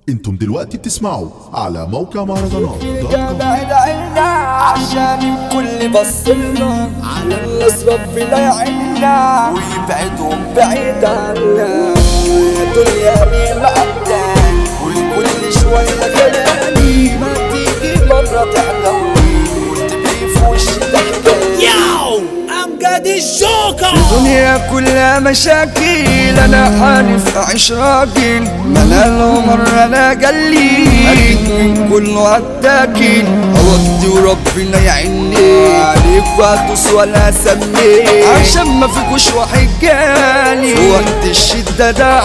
انتم دلوقتي بتسمعوا على موقع مهرجانات دوت كوم. بعد عنا عشان الكل بصلنا على الناس ربنا يعيننا ويبعدهم بعيد عنا الدنيا مين معدان وكل شوية كلامي ما تيجي مرة تحلوي وتبقي في وشي تحكي Yo, I'm got الجوكر الدنيا كلها مشاكل انا حالف اعيش راجل ملال مرة انا قلي اكيد من كله هتاكل وقتي وربنا يعيني عليك وهدوس ولا اسمي عشان ما فيكوش واحد جالي في وقت الشدة ده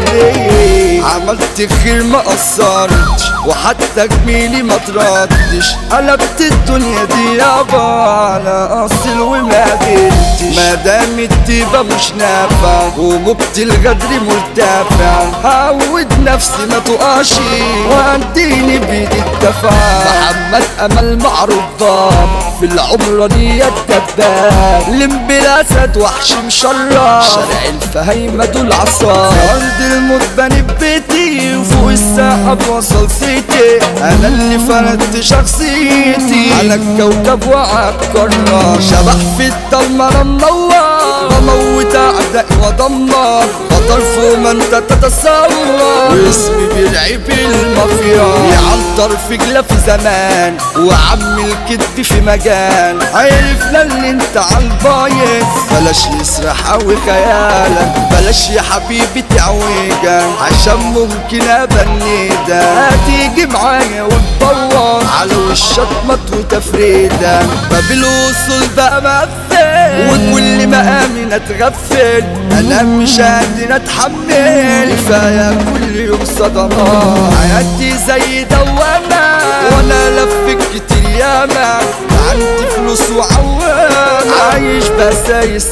عاملي عملت خير ما قصرتش وحتى جميلي ما تردش قلبت الدنيا دي يابا على اصل وما قدرتش ما دام الديبة مش نافع ومبت الغدر مرتفع هعود نفسي ما تقعش واديني بايدي الدفع محمد امل معروف ضاب في العمرانية الدباب لم بالاسد وحش مشرف شارع الفهيمة دول عصام ارض الموت بني ببيتي وفوق السحب وصل سيتي انا اللي فردت شخصيتي على الكوكب وعالقارة شبح في الضلمة انا منور بموت اعدائي ودمر خطر فوق ما انت تتصور واسمي بيرعب المافيا يعنطر في جلا في زمان وعم الكذب في مجال عرفنا اللي انت عالبايظ بلاش يسرح اوي خيالك بلاش يا حبيبي تعويجك عشان ممكن ابنيدك هتيجي معايا وتدور على وشك مط وتفريدة باب الوصول بقى مقفل وكل ما امن اتغفل انا مش قادر اتحمل كفايه كل يوم صدمات حياتي زي دوامه وانا لفك كتير ياما عندي فلوس وعوام عايش بسايس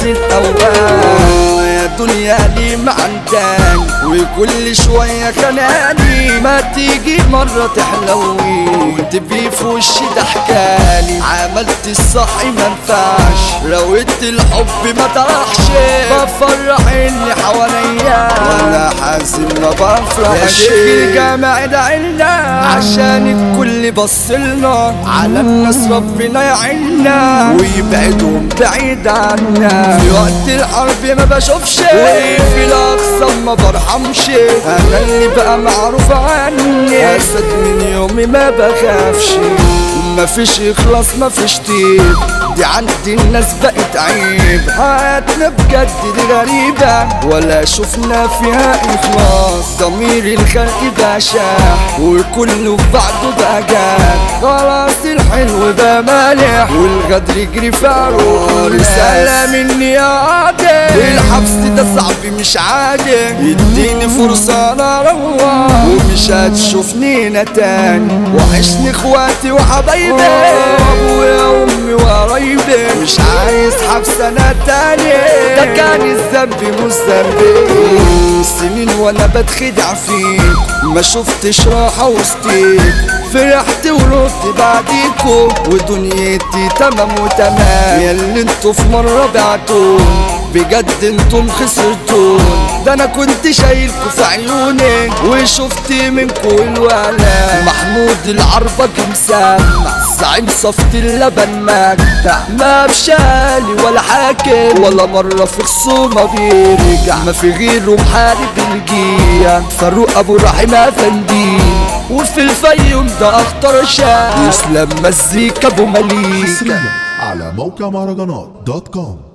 الاوام يا دنيا لي ما عندك وكل شوية خناني ما تيجي مرة تحلوي وتبي في وشي ضحكالي عملت الصح ما ينفعش رويت الحب ما طرحش بفرح اللي حواليا وانا حازم ما بفرحش يا شيخ الجامع دعينا عشان الكل بصلنا على الناس ربنا يعيننا ويبعدهم بعيد عنا في وقت الحرب ما بشوفش وفي الاقسام ما برحمش انا اللي بقى معروف عني اسد من يومي ما بخافش مفيش اخلاص مفيش طيب دي عندي الناس بقت عيب حياتنا بجد دي غريبة ولا شفنا فيها إخلاص ضمير الخلق بقى شاح وكله في بعضه بقى جاد خلاص الحلو بقى مالح والغدر يجري في عروق رسالة مني يا عادل الحبس ده صعب مش عادي اديني فرصة انا اروح ومش هتشوفني هنا تاني وحشني اخواتي وحبايبي ابويا وامي وقرايبي مش عايز حبس انا تاني ده كان الذنب مش ذنبي سنين وانا بتخدع فيك ما شفتش راحة وسطيك فرحت ورحت بعديكو ودنيتي تمام وتمام يا اللي انتوا في مرة بعتون بجد انتم خسرتون ده انا كنت شايلكوا في عيوني وشفت منكوا الولا محمود العربج مسمع زعيم صفت اللبن مجدع ما بشالي ولا حاكم ولا مرة في خصومة بيرجع ما في غيره محارب الجية فاروق ابو رحيم افندي وفي الفيوم ده اخطر شاب يسلم مزيكا ابو مليكة حصريا على موقع مهرجانات دوت كوم